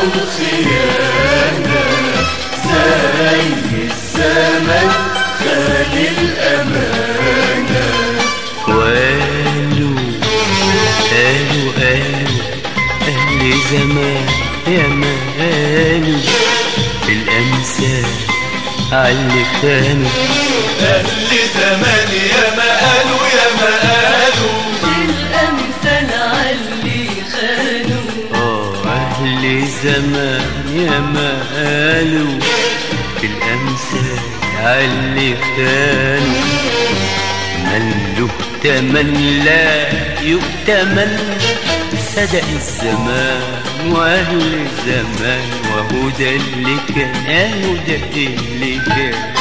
الخيانة زي الزمن خد الأمانة وقالوا قالوا قالوا أهل زمان يا ما قالوا الأمثال عاللي خانوا أهل زمان يا ما قالوا يا ما قالوا الأمثال عاللي خانوا آه أهل زمان يا ما قالوا الأمثال عاللي خانوا من له تمن لا يؤتمن صدق الزمان وأهل الزمان وهو ده اللي كان أهو ده اللي كان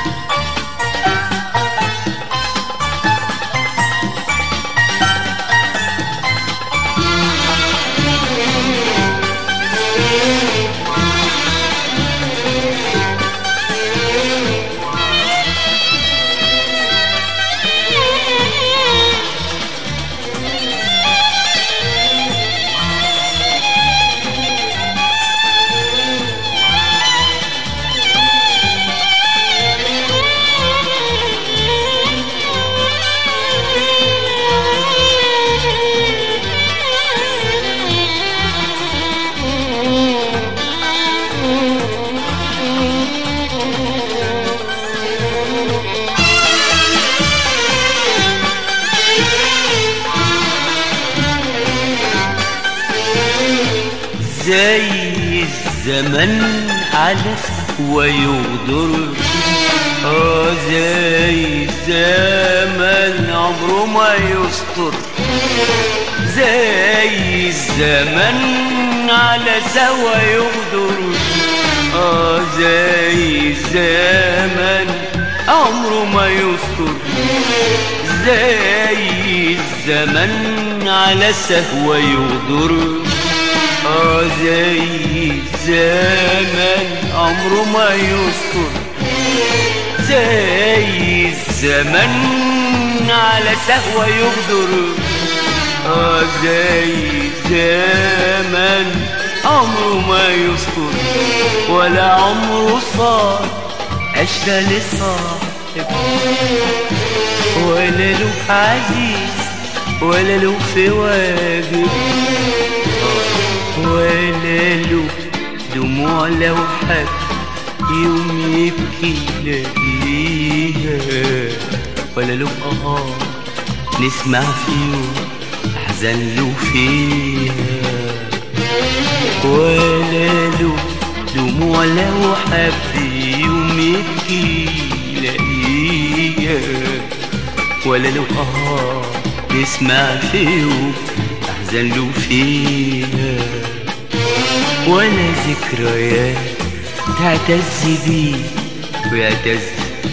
زي الزمن على سهوة يغدر اه زي الزمن عمره ما يستر زي الزمن على سوا يغدر اه زي الزمن عمره ما يستر زي الزمن على سهوة يغدر اه زي الزمن عمره ما يستر زي الزمن على سهوة يغدر اه زي الزمن عمره ما يستر ولا عمره صار عشرة لصاحب ولا له عزيز ولا له في واجب ولا له دموع لو حد يوم يبكي لاقيها ولا له اه نسمع فيه احزن له فيها ولا له دموع لو حد يوم يبكي لاقيها ولا له اه نسمع فيه احزن له فيها ولا ذكريات تعتز بيه ويعتز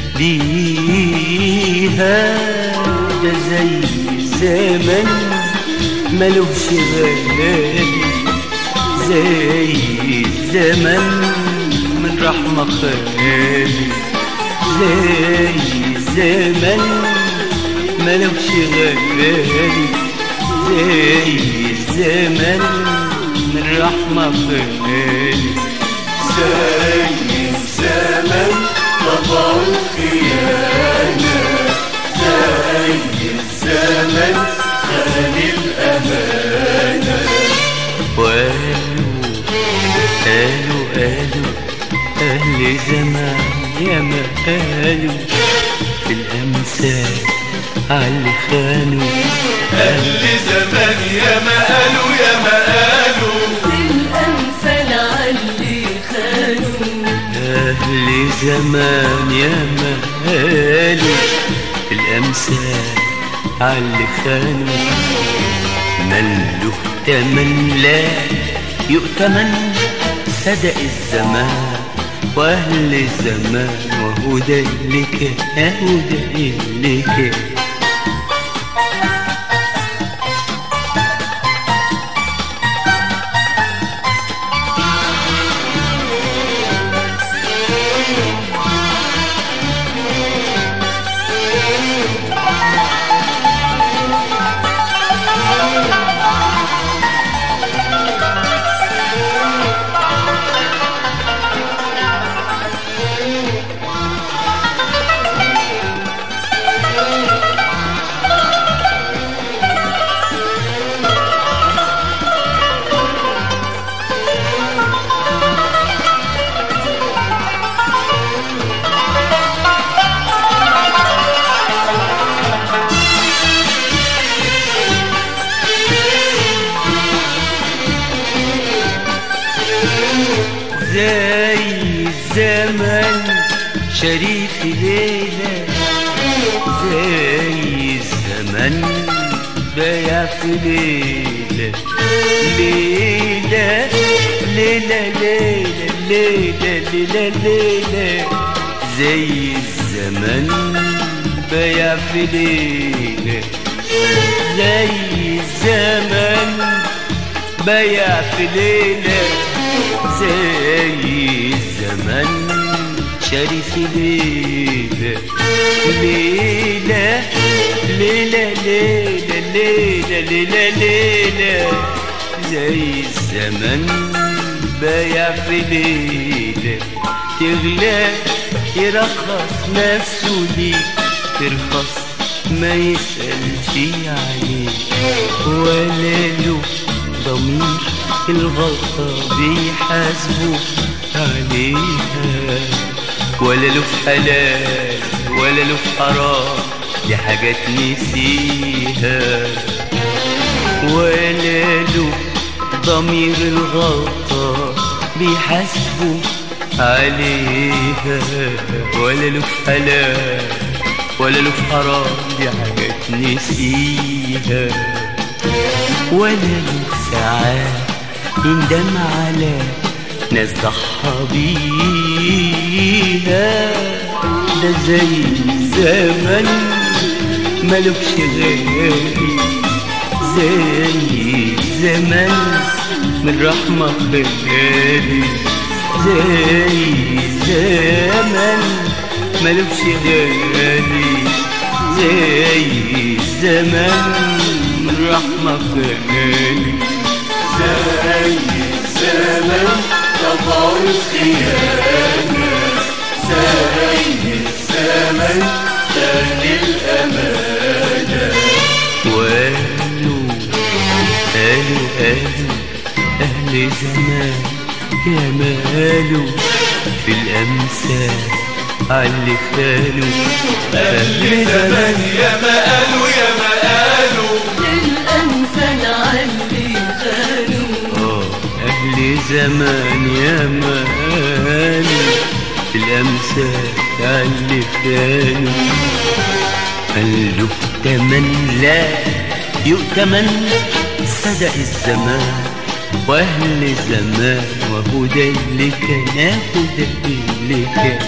بيها ده زي الزمن ملوش غلال زي الزمن من رحمة خالي زي الزمن ملوش غلال زي الزمن من رحمة خالي زي الزمن طبع الخيانة زي الزمن خان الأمانة وقالوا قالوا قالوا أهل زمان يا ما قالوا في الأمثال عاللي خانوا أهل زمان يا ما قالوا يا ما قالوا الأمثال عاللي خانوا أهل زمان يا ما قالوا في الأمثال عاللي خانوا من له تمن لا يؤتمن صدق الزمان وأهل الزمان وهو ده اللي كان وهو ده اللي كان شريف ليلة زي الزمن بايع في ليلة ليلة ليلة ليلة ليلة ليلة ليلة زي الزمن بايع في ليلة زي الزمن بايع في ليلة زي الزمن شاري في ليلة ليلة ليلة ليلة ليلة ليلة ليلة زي الزمن بايع في ليلة تغلى يرخص نفسه ليك ترخص ما يسألش عليك ولا له ضمير الغلطة بيحاسبه عليها ولا له في حلال ولا له في حرام دي حاجات نسيها ولا له ضمير الغلطة بيحاسبه عليها ولا له في حلال ولا له في حرام دي حاجات نسيها ولا له ساعات يندم على ناس ضحى بيها ده زي الزمن ملوكش غالي زي الزمن من رحمة خالي زي الزمن ملوكش غالي زي الزمن من رحمة خالي زي الزمن طبع الخيانة زي الزمن تاني الأمانة وقالوا قالوا قالوا أهل زمان يا مالوا في الأمثال عاللي خانوا أهل زمان يا ما قالوا يا ما قالوا الأمثال علي خانوا آه أهل زمان يا مالوا في الأمثال عاللي خانوا قالوا تمن لا يؤتمن صدق الزمان واهل زمان وهو ده اللي كان اهو ده اللي كان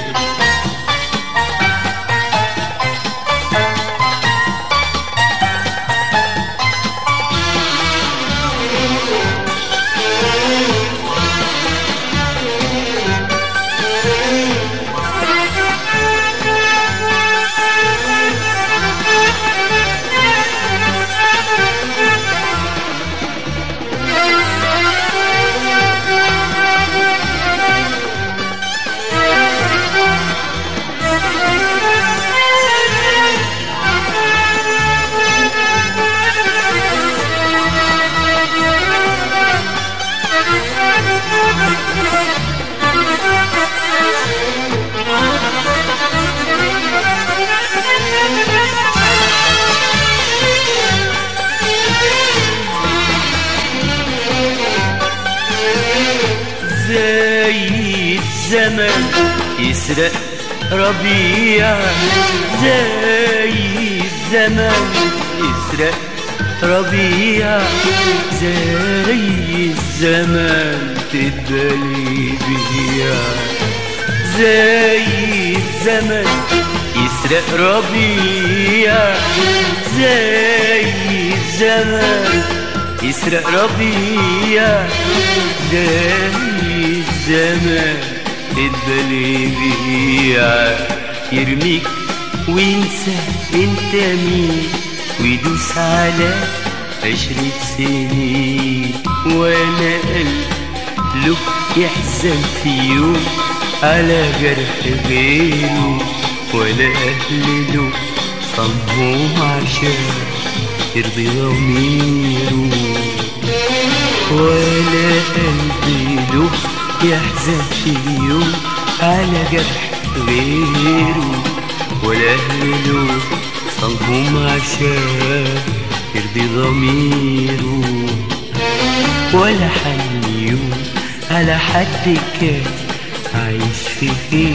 زي الزمن يسرق ربيع زي الزمن يسرق ربيع زي الزمن تتبلي بيع زي الزمن يسرق ربيع زي الزمن يسرق ربيع زي الزمن تتبلي بيع يرميك وينسى انت مين ويدوس على عشرة سنين وانا قلب له يحزن في يوم على جرح غيره ولا اهل له صمهم عشان يرضي ضميره ولا قلبي له يحزن في يوم على جرح غيره ولا أهله صلهم عشان يرضي ضميره ولا حن يوم على حد كان عايش في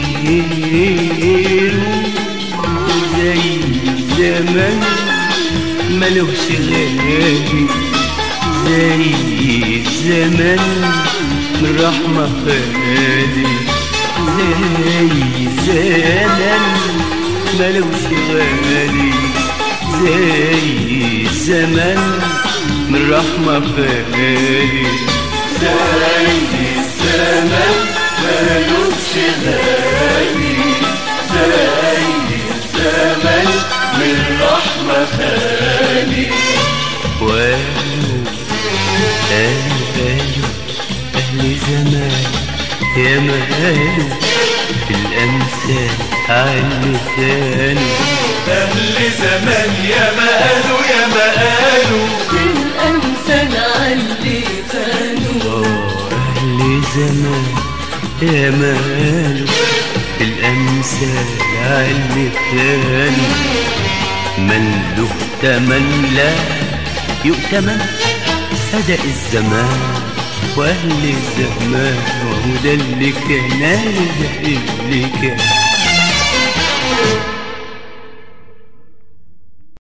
خيره زي زمان ملوش غالي زي زمان من رحمة خالي زي زمان ملوش غالي زي زمان من رحمة خالي زي الزمن مالوش غالي زي الزمن من رحمة خالي وقالوا قالوا قالوا أهل زمان يا ما قالوا في الأمثال عاللسان أهل زمان يا ما قالوا يا ما قالوا في الأمثال علي خانوا آه أهل زمان يا ما قالوا في الأمثال عاللسان من له تمن لا يؤتمن صدق الزمان وأهل الزمان وهو ده اللي كان ده اللي كان